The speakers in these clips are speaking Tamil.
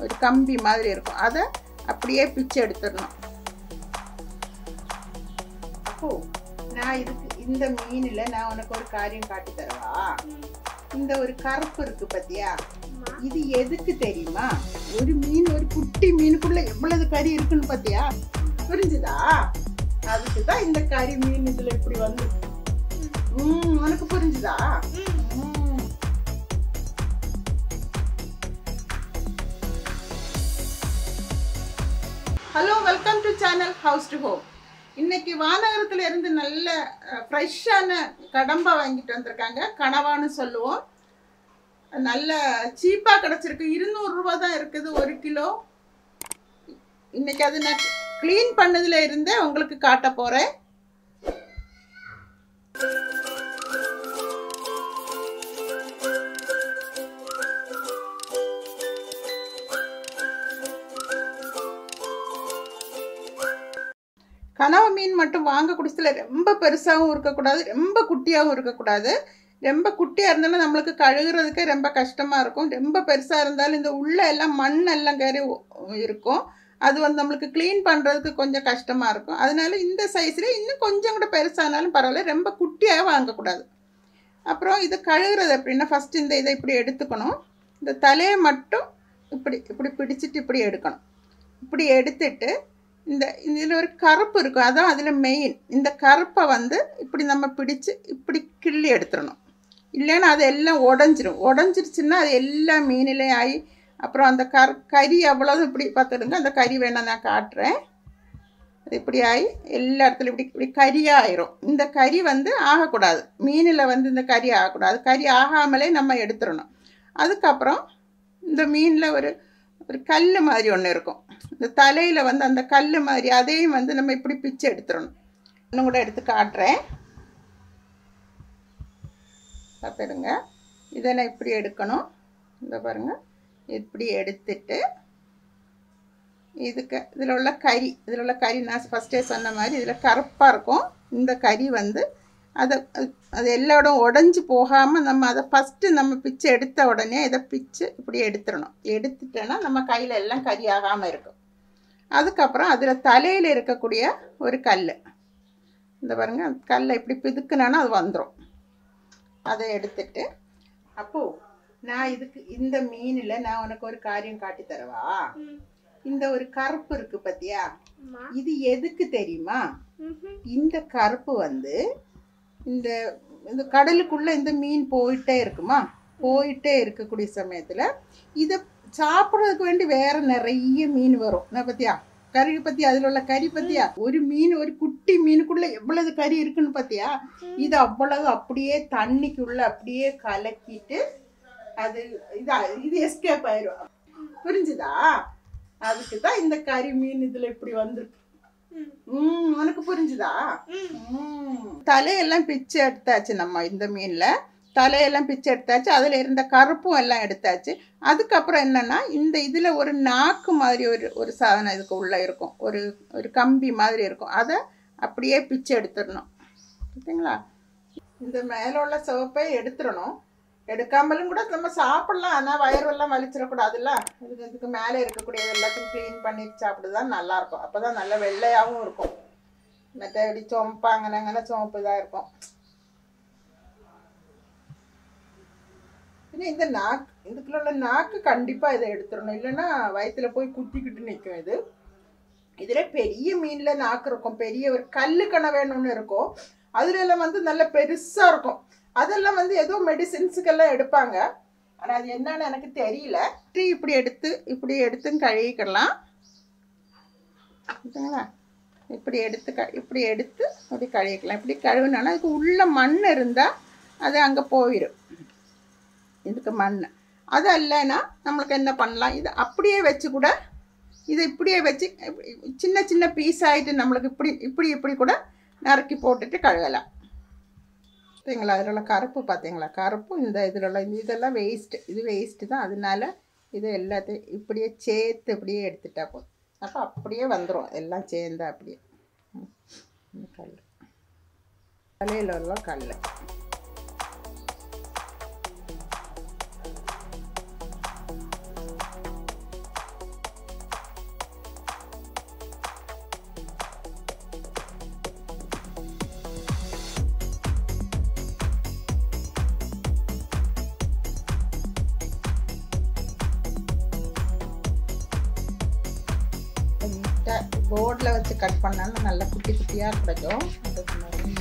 ஒரு கம்பி மாதிரி இருக்கும் அதை அப்படியே பிச்சு எடுத்துடணும் அப்போ நான் இதுக்கு இந்த மீனில் நான் உனக்கு ஒரு காரியம் காட்டி தரவா இந்த ஒரு கருப்பு இருக்கு பத்தியா இது எதுக்கு தெரியுமா ஒரு மீன் ஒரு குட்டி மீனுக்குள்ள எவ்வளவு கறி இருக்குன்னு பாத்தியா புரிஞ்சுதா அதுக்கு தான் இந்த கறி மீன் இதுல இப்படி வந்து ம் உனக்கு புரிஞ்சுதா ம். Hello welcome to channel house to home இன்னைக்கு வானகரத்துல இருந்து நல்ல ஃப்ரெஷ்ஷான கடம்பா வாங்கிட்டு வந்திருக்காங்க கனவான்னு சொல்லுவோம் நல்ல சீப்பாக கிடச்சிருக்கு இருநூறுரூவா தான் இருக்குது ஒரு கிலோ இன்னைக்கு அது நான் க்ளீன் பண்ணதுல இருந்தே உங்களுக்கு காட்ட போகிறேன் கனவு மீன் மட்டும் வாங்க குடிசல ரொம்ப பெருசாகவும் இருக்கக்கூடாது ரொம்ப குட்டியாகவும் இருக்கக்கூடாது ரொம்ப குட்டியாக இருந்தாலும் நம்மளுக்கு கழுகுறதுக்கே ரொம்ப கஷ்டமாக இருக்கும் ரொம்ப பெருசாக இருந்தாலும் இந்த உள்ள எல்லாம் மண் எல்லாம் கறி இருக்கும் அது வந்து நம்மளுக்கு க்ளீன் பண்ணுறதுக்கு கொஞ்சம் கஷ்டமாக இருக்கும் அதனால இந்த சைஸில் இன்னும் கொஞ்சம் கூட பெருசானாலும் பரவாயில்ல ரொம்ப குட்டியாக வாங்கக்கூடாது அப்புறம் இது கழுகுறது அப்படின்னா ஃபஸ்ட்டு இந்த இதை இப்படி எடுத்துக்கணும் இந்த தலையை மட்டும் இப்படி இப்படி பிடிச்சிட்டு இப்படி எடுக்கணும் இப்படி எடுத்துட்டு இந்த இதில் ஒரு கருப்பு இருக்கும் அதான் அதில் மெயின் இந்த கருப்பை வந்து இப்படி நம்ம பிடிச்சு இப்படி கிள்ளி எடுத்துடணும் இல்லைன்னா அது எல்லாம் உடஞ்சிரும் உடஞ்சிருச்சுன்னா அது எல்லா மீனிலையும் ஆகி அப்புறம் அந்த கர் கறி அவ்வளோது இப்படி பார்த்துடுங்க அந்த கறி வேணால் நான் காட்டுறேன் அது இப்படி ஆகி எல்லா இடத்துலையும் இப்படி இப்படி கறியாக ஆயிரும் இந்த கறி வந்து ஆகக்கூடாது மீனில் வந்து இந்த கறி ஆகக்கூடாது கறி ஆகாமலே நம்ம எடுத்துடணும் அதுக்கப்புறம் இந்த மீனில் ஒரு ஒரு கல் மாதிரி ஒன்று இருக்கும் இந்த தலையில் வந்து அந்த கல் மாதிரி அதையும் வந்து நம்ம இப்படி பிச்சு எடுத்துடணும் இன்னும் கூட எடுத்து காட்டுறேன் பார்த்துடுங்க இதை நான் இப்படி எடுக்கணும் இந்த பாருங்கள் இப்படி எடுத்துட்டு இதுக்கு இதில் உள்ள கறி இதில் உள்ள கறி நான் ஃபஸ்ட்டே சொன்ன மாதிரி இதில் கருப்பாக இருக்கும் இந்த கறி வந்து அதை அது எல்லா இடம் உடஞ்சி போகாமல் நம்ம அதை ஃபஸ்ட்டு நம்ம பிச்சு எடுத்த உடனே இதை பிச்சு இப்படி எடுத்துடணும் எடுத்துட்டோன்னா நம்ம கையில் எல்லாம் கறி ஆகாமல் இருக்கும் அதுக்கப்புறம் அதில் தலையில் இருக்கக்கூடிய ஒரு கல் இந்த பாருங்க அந்த கல்லை இப்படி பிதுக்குனானா அது வந்துடும் அதை எடுத்துட்டு அப்போ நான் இதுக்கு இந்த மீனில் நான் உனக்கு ஒரு காரியம் காட்டி தரவா இந்த ஒரு கருப்பு இருக்கு பத்தியா இது எதுக்கு தெரியுமா இந்த கருப்பு வந்து இந்த இந்த கடலுக்குள்ள இந்த மீன் போயிட்டே இருக்குமா போயிட்டே இருக்கக்கூடிய சமயத்துல இதை சாப்பிட்றதுக்கு வேண்டி வேற நிறைய மீன் வரும் நான் பத்தியா கறி பத்தி அதுல உள்ள கறி பத்தியா ஒரு மீன் ஒரு குட்டி மீனுக்குள்ள எவ்வளவு கறி இருக்குன்னு பத்தியா இது அவ்வளவு அப்படியே தண்ணிக்குள்ள அப்படியே கலக்கிட்டு அது இது இது எஸ்கேப் ஆயிரும் புரிஞ்சுதா அதுக்கு தான் இந்த கறி மீன் இதுல இப்படி வந்திருக்கு ம் உனக்கு புரிஞ்சுதா ம். தலையெல்லாம் பிச்சு எடுத்தாச்சு நம்ம இந்த மீன்ல தலையெல்லாம் பிச்சு எடுத்தாச்சு அதில் இருந்த கருப்பும் எல்லாம் எடுத்தாச்சு அதுக்கப்புறம் என்னன்னா இந்த இதில் ஒரு நாக்கு மாதிரி ஒரு ஒரு சாதனம் இதுக்கு உள்ளே இருக்கும் ஒரு ஒரு கம்பி மாதிரி இருக்கும் அதை அப்படியே பிச்சு எடுத்துடணும் பார்த்தீங்களா இந்த மேலே உள்ள சிவப்பை எடுத்துடணும் எடுக்காமலும் கூட நம்ம சாப்பிடலாம் ஆனால் வயிறெல்லாம் வலிச்சிடக்கூடாதுல்ல இதுக்கு இதுக்கு மேலே இருக்கக்கூடிய எல்லாத்தையும் க்ளீன் பண்ணி சாப்பிடுதான் நல்லா இருக்கும் அப்போ தான் நல்லா வெள்ளையாகவும் இருக்கும் மற்றபடி சோம்பு அங்கே அங்கே சோம்பு தான் இருக்கும் പിന്നെ இந்த நாக்கு இதுக்குள்ள உள்ள நாக்கு கண்டிப்பாக இதை எடுத்துடணும் இல்லைன்னா வயிற்றுல போய் குத்திக்கிட்டு நிற்கும் இது இதில் பெரிய மீனில் நாக்கு இருக்கும் பெரிய ஒரு கல்லு கணை வேணும்னு இருக்கும் அதுல எல்லாம் வந்து நல்ல பெருசாக இருக்கும் அதெல்லாம் வந்து ஏதோ மெடிசின்ஸுக்கெல்லாம் எடுப்பாங்க ஆனால் அது என்னன்னு எனக்கு தெரியல இப்படி இப்படி எடுத்து இப்படி எடுத்து கழுவிக்கலாம் புரியுதுங்களா இப்படி எடுத்து க இப்படி எடுத்து அப்படி கழுவிக்கலாம் இப்படி கழுவினோன்னா அதுக்கு உள்ள மண் இருந்தால் அது அங்கே போயிடும் இதுக்கு மண் அது இல்லைன்னா நம்மளுக்கு என்ன பண்ணலாம் இது அப்படியே வச்சு கூட இதை இப்படியே வச்சு இப்படி சின்ன சின்ன பீஸ் ஆகிட்டு நம்மளுக்கு இப்படி இப்படி இப்படி கூட நறுக்கி போட்டுட்டு கழுவலாம் பார்த்தீங்களா அதில் உள்ள கருப்பு பார்த்தீங்களா கருப்பு இந்த இதில் உள்ள இந்த இதெல்லாம் வேஸ்ட்டு இது வேஸ்ட்டு தான் அதனால இது எல்லாத்தையும் இப்படியே சேர்த்து இப்படியே எடுத்துட்டா போதும் அப்போ அப்படியே வந்துடும் எல்லாம் சேர்ந்தா அப்படியே ம், இந்த கல் தலையில் உள்ள கல் நீட்டாக போர்டில் வச்சு கட் பண்ணாலும் நல்லா குட்டி குட்டியாக கிடைக்கும் அதுக்கு மாதிரி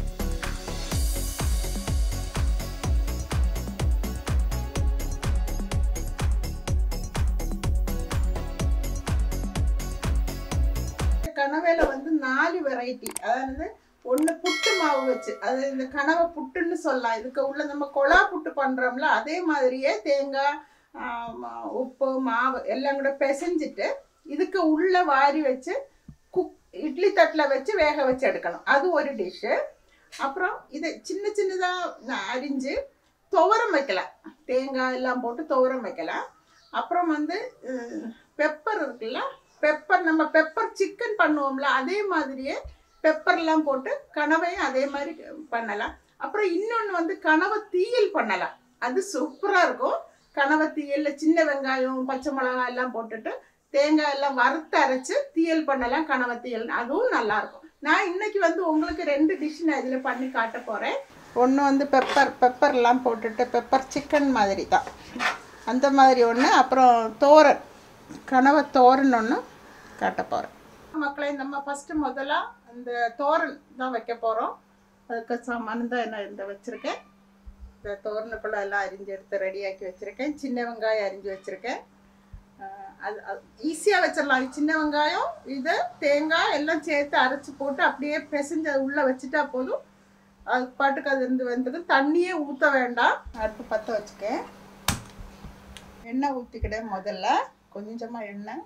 கனவையில் வந்து நாலு வெரைட்டி அதாவது ஒன்று புட்டு மாவு வச்சு அது இந்த கனவை புட்டுன்னு சொல்லலாம் இதுக்கு உள்ள நம்ம கொலா புட்டு பண்ணுறோம்ல அதே மாதிரியே தேங்காய் ஆம், உப்பு மாவு எல்லாம் கூட பிசைஞ்சிட்டு இதுக்கு உள்ள வாரி வச்சு குக் இட்லி தட்டில் வச்சு வேக வச்சு எடுக்கணும் அது ஒரு டிஷ்ஷு அப்புறம் இது சின்ன சின்னதாக அரிஞ்சு துவரம் வைக்கலாம் தேங்காய் எல்லாம் போட்டு துவரம் வைக்கலாம் அப்புறம் வந்து பெப்பர் இருக்குல்ல பெப்பர் நம்ம பெப்பர் சிக்கன் பண்ணுவோம்ல அதே மாதிரியே பெப்பர்லாம் போட்டு கனவையும் அதே மாதிரி பண்ணலாம் அப்புறம் இன்னொன்று வந்து கனவை தீயல் பண்ணலாம் அது சூப்பராக இருக்கும் கனவை தீயலில் சின்ன வெங்காயம் பச்சை மிளகாய் எல்லாம் போட்டுட்டு தேங்காய் எல்லாம் வறுத்து அரைச்சு தீயல் பண்ணலாம் கனவை தீயல் அதுவும் நல்லா இருக்கும் நான் இன்னைக்கு வந்து உங்களுக்கு ரெண்டு டிஷ் நான் இதில் பண்ணி காட்ட போகிறேன் ஒன்று வந்து பெப்பர் பெப்பர்லாம் போட்டுட்டு பெப்பர் சிக்கன் மாதிரி தான் அந்த மாதிரி ஒன்று அப்புறம் தோரன் கனவை தோரன் ஒன்று காட்ட போகிறேன் மக்களை நம்ம ஃபஸ்ட்டு முதல்ல அந்த தோரன் தான் வைக்க போகிறோம் அதுக்கு சாமான் தான் என்ன இந்த வச்சுருக்கேன் இந்த தோரனுக்குள்ளே எல்லாம் அரிஞ்சு எடுத்து ரெடியாக்கி வச்சுருக்கேன் சின்ன வெங்காயம் அரிஞ்சு வச்சுருக்கேன் அஹ் அது ஈஸியாக வச்சிடலாம் சின்ன வெங்காயம் இது தேங்காய் எல்லாம் சேர்த்து அரைச்சி போட்டு அப்படியே பிசைஞ்சு அது உள்ளே வச்சுட்டா போதும் அது பாட்டுக்கு அது இருந்து வந்தது தண்ணியே ஊற்ற வேண்டாம் அடுப்பு பற்ற வச்சுக்கேன் எண்ணெய் ஊற்றிக்கிட்டேன் முதல்ல கொஞ்சமாக எண்ணெய்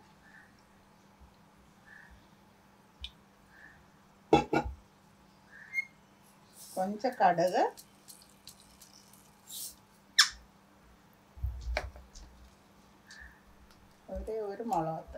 கொஞ்சம் கடுகு ஒரே ஒரு மிளகாத்தூள்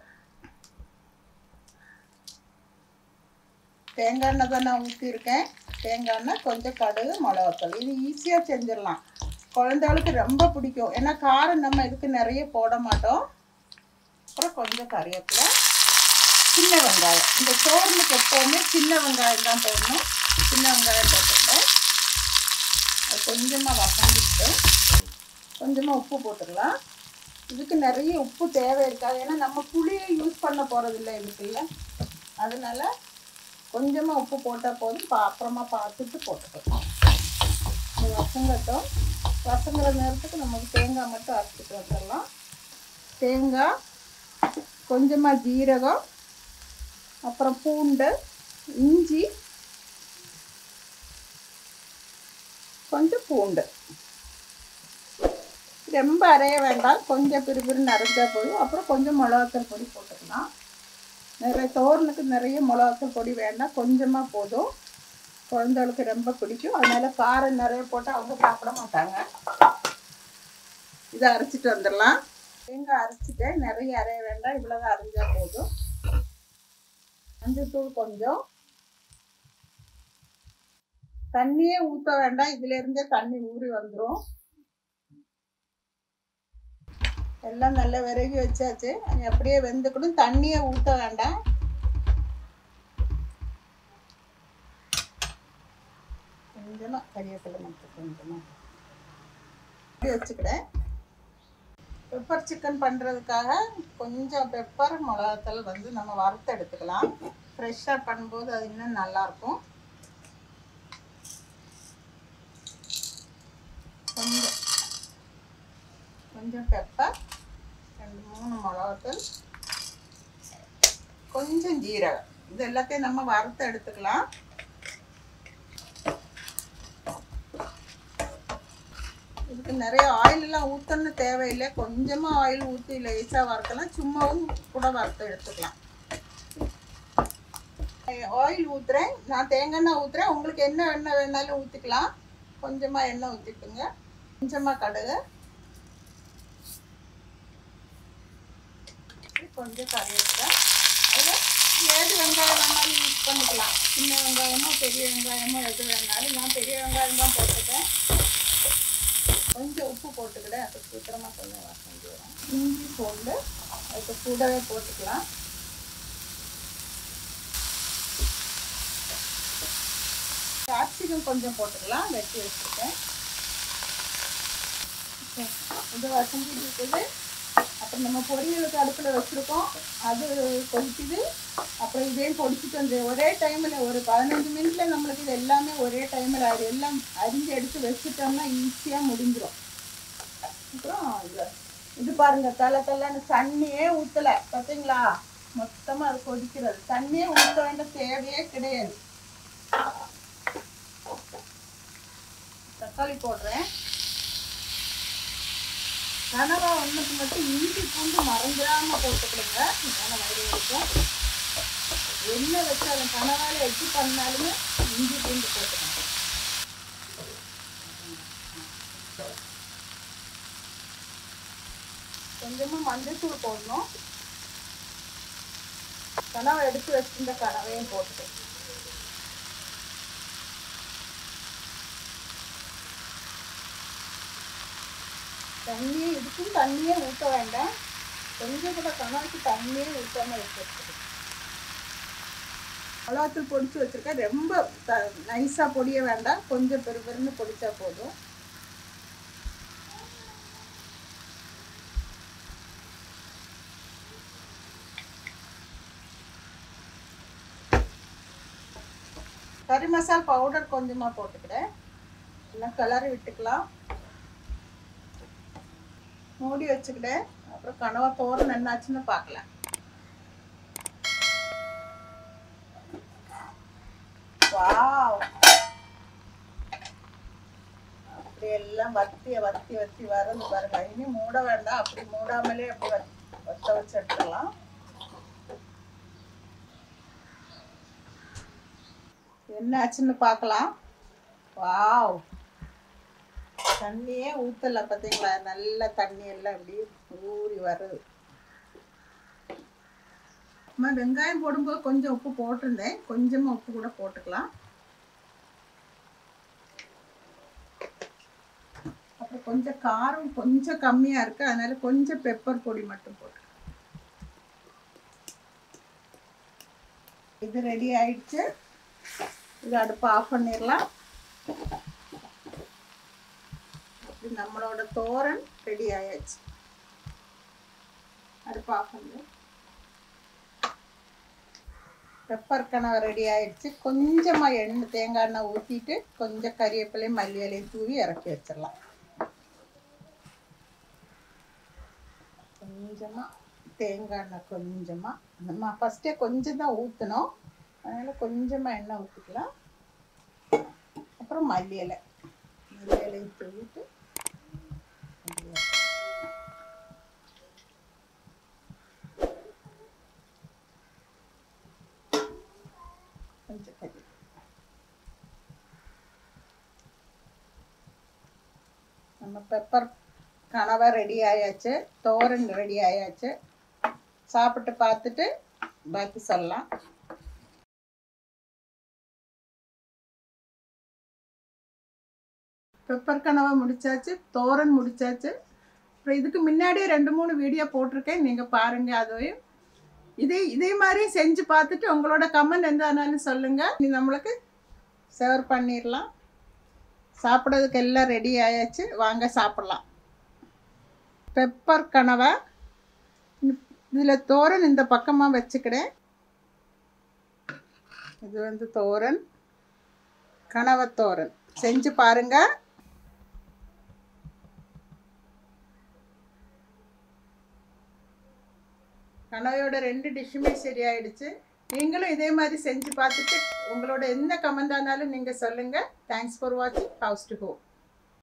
தேங்காய் எண்ணெய் தான் நான் ஊற்றிருக்கேன் தேங்காய் எண்ணெய் கொஞ்சம் கடுகு மிளகாத்தூள் இது ஈஸியாக செஞ்சிடலாம் குழந்தைகளுக்கு ரொம்ப பிடிக்கும் ஏன்னா காரம் நம்ம இதுக்கு நிறைய போட மாட்டோம் அப்புறம் கொஞ்சம் கறிவேப்பிலை சின்ன வெங்காயம் இந்த சோறுனுக்கு எப்போவுமே சின்ன வெங்காயம் தான் போடணும் சின்ன வெங்காயம் போட்டுட்டேன் அது கொஞ்சமாக வசந்துட்டு கொஞ்சமாக உப்பு போட்டுக்கலாம் இதுக்கு நிறைய உப்பு தேவை இருக்காது ஏன்னா நம்ம புளியை யூஸ் பண்ண போகிறதில்ல இதுக்குள்ள அதனால கொஞ்சமாக உப்பு போட்டால் போதும் பா அப்புறமா பார்த்துட்டு போட்டுக்கலாம் இது வசங்கட்டும் வசங்குற நேரத்துக்கு நமக்கு தேங்காய் மட்டும் அரைச்சிட்டு வந்துடலாம் தேங்காய் கொஞ்சமாக ஜீரகம் அப்புறம் பூண்டு இஞ்சி கொஞ்சம் பூண்டு ரொம்ப அரைய வேண்டாம் கொஞ்சம் பிறுபிறுன்னு அரைச்சா போதும் அப்புறம் கொஞ்சம் மிளகாத்தூள் பொடி போட்டுக்கலாம் நிறைய தோரனுக்கு நிறைய மிளகாத்தூள் பொடி வேண்டாம் கொஞ்சமாக போதும் குழந்தைகளுக்கு ரொம்ப பிடிக்கும் அதனால காரம் நிறைய போட்டு அவங்க சாப்பிட மாட்டாங்க இதை அரைச்சிட்டு வந்துடலாம் தேங்காய் அரைச்சிட்டேன் நிறைய அரைய வேண்டாம் இவ்வளோதான் அரைஞ்சா போதும் மஞ்சத்தூள் கொஞ்சம் தண்ணியே ஊற்ற வேண்டாம் இதுல இருந்தே தண்ணி ஊறி வந்துடும் எல்லாம் நல்லா விறகி வச்சாச்சு அது அப்படியே வெந்துக்கணும் தண்ணியே ஊற்ற வேண்டாம் கொஞ்சமாக கறிவேப்பிலை மட்டும் கொஞ்சமாக இப்படி வச்சுக்கிறேன் பெப்பர் சிக்கன் பண்ணுறதுக்காக கொஞ்சம் பெப்பர் மிளகாத்தூள் வந்து நம்ம வறுத்து எடுத்துக்கலாம் ஃப்ரெஷ்ஷாக பண்ணும்போது அது இன்னும் நல்லாயிருக்கும் கொஞ்சம் கொஞ்சம் பெப்பர் ரெண்டு மூணு மிளகாத்தூள் கொஞ்சம் ஜீரகம் இது எல்லாத்தையும் நம்ம வறுத்து எடுத்துக்கலாம் இதுக்கு நிறைய ஆயிலெல்லாம் ஊற்றணும்னு தேவையில்லை கொஞ்சமாக ஆயில் ஊற்றி லேசாக வறுக்கலாம் சும்மாவும் கூட வறுத்து எடுத்துக்கலாம் ஆயில் ஊற்றுறேன் நான் தேங்காய் எண்ணெய் ஊற்றுறேன் உங்களுக்கு என்ன எண்ணெய் வேணாலும் ஊற்றிக்கலாம் கொஞ்சமாக எண்ணெய் ஊற்றிட்டுங்க கொஞ்சமாக கடுகு கொஞ்சம் கருவேப்பிலை அதில் ஏது வெங்காயம் வேணாலும் யூஸ் பண்ணிக்கலாம் சின்ன வெங்காயமோ பெரிய வெங்காயமோ எது வேணாலும் நான் பெரிய வெங்காயம் தான் போட்டுட்டேன் கொஞ்சம் உப்பு போட்டுக்கிட்டேன் அது சீக்கிரமாக கொஞ்சம் வசந்தி வரும் இஞ்சி பூண்டு அதுக்கு கூடவே போட்டுக்கலாம் கேப்சிகம் கொஞ்சம் போட்டுக்கலாம் வெட்டி வச்சுருக்கேன் இது வசந்தி இருக்குது அப்போ அப்புறம் நம்ம பொரியலுக்கு அடுப்பில் வச்சுருக்கோம் அது கொதிக்குது அப்புறம் இதையும் பொடிச்சிட்டு வந்து ஒரே டைமில் ஒரு பதினஞ்சு மினிட்ல நம்மளுக்கு இது எல்லாமே ஒரே டைமில் அது எல்லாம் அரிஞ்சு எடுத்து வச்சுட்டோம்னா ஈஸியாக முடிஞ்சிடும் அப்புறம் இது இது பாருங்க தலை தலைன்னு தண்ணியே ஊற்றலை பார்த்தீங்களா மொத்தமாக அது கொதிக்கிறது தண்ணியே ஊற்ற வேண்டிய தேவையே கிடையாது தக்காளி போடுறேன் கனவா ஒன்றுக்கு மட்டும் இஞ்சி பூண்டு மறந்துடாம போட்டுக்கிடுங்க நல்லா வயிறு இருக்கும் என்ன வச்சாலும் கனவால எச்சு பண்ணாலுமே இஞ்சி பூண்டு போட்டுக்கணும் கொஞ்சமாக மஞ்சத்தூள் போடணும் கனவை எடுத்து வச்சிருந்த கனவையும் போட்டுக்கணும் தண்ணியே இதுக்கும் தண்ணியே ஊற்ற வேண்டாம் கொஞ்சம் கூட கணக்கு தண்ணியே ஊற்றாம வச்சிருக்கு மிளகாத்தூள் பொடிச்சு வச்சிருக்கேன் ரொம்ப த நைஸாக பொடிய வேண்டாம் கொஞ்சம் பெரு பெருன்னு பொடிச்சா போதும் கறி மசால் பவுடர் கொஞ்சமாக போட்டுக்கிறேன் எல்லாம் கிளறி விட்டுக்கலாம் மூடி வச்சுக்கிட்டேன் அப்புறம் கனவா தோரன் என்னாச்சுன்னு பார்க்கலாம் வாவ் அப்படி எல்லாம் வத்தி வத்தி வத்தி வருது பாருங்க இனி மூட வேண்டாம் அப்படி மூடாமலே அப்படி வத்- வத்த வச்சு எடுத்துக்கலாம் என்னாச்சுன்னு பார்க்கலாம் வாவ் தண்ணியே ஊற்றல பார்த்தீங்களா நல்ல தண்ணி எல்லாம் இப்படி ஊறி வருது அம்மா வெங்காயம் போடும்போது கொஞ்சம் உப்பு போட்டிருந்தேன் கொஞ்சமாக உப்பு கூட போட்டுக்கலாம் அப்புறம் கொஞ்சம் காரம் கொஞ்சம் கம்மியாக இருக்கு அதனால கொஞ்சம் பெப்பர் பொடி மட்டும் போட்டு இது ரெடி ஆயிடுச்சு இது அடுப்பு ஆஃப் பண்ணிடலாம் இது நம்மளோட தோரன் ரெடி ஆயாச்சு அடுப்பு ஆஃப் பண்ணு பெப்பர் கனவை ரெடி ஆயிடுச்சு கொஞ்சமாக எண்ணெய் தேங்காய் எண்ணெய் ஊற்றிட்டு கொஞ்சம் கறிவேப்பிலையும் மல்லி இலையும் தூவி இறக்கி வச்சிடலாம் கொஞ்சமாக தேங்காய் எண்ணெய் கொஞ்சமாக நம்ம ஃபஸ்ட்டே கொஞ்சம் தான் ஊற்றணும் அதனால் கொஞ்சமாக எண்ணெய் ஊற்றிக்கலாம் அப்புறம் மல்லி இலை மல்லி இலையை தூவிட்டு அப்படியே கொஞ்சம் கறி நம்ம பெப்பர் கனவா ரெடி ஆயாச்சு தோரன் ரெடி ஆயாச்சு சாப்பிட்டு பார்த்துட்டு பாக்கி சொல்லலாம் பெப்பர் கனவா முடிச்சாச்சு தோரன் முடிச்சாச்சு அப்புறம் இதுக்கு முன்னாடியே ரெண்டு மூணு வீடியோ போட்டிருக்கேன் நீங்கள் பாருங்கள் அதையும் இதே இதே மாதிரி செஞ்சு பார்த்துட்டு உங்களோட கமெண்ட் எந்தானாலும் சொல்லுங்கள் நீ நம்மளுக்கு சர்வ் பண்ணிடலாம் சாப்பிட்றதுக்கு எல்லாம் ரெடி ஆயாச்சு வாங்க சாப்பிட்லாம் பெப்பர் கனவை இதில் தோரன் இந்த பக்கமாக வச்சுக்கிறேன் இது வந்து தோரன் கனவை தோரன் செஞ்சு பாருங்கள் கனவையோட ரெண்டு டிஷ்ஷுமே சரியாயிடுச்சு நீங்களும் இதே மாதிரி செஞ்சு பார்த்துட்டு உங்களோட எந்த கமெண்ட் ஆனாலும் நீங்கள் சொல்லுங்கள் தேங்க்ஸ் ஃபார் வாட்சிங் ஹவுஸ் டு ஹோம்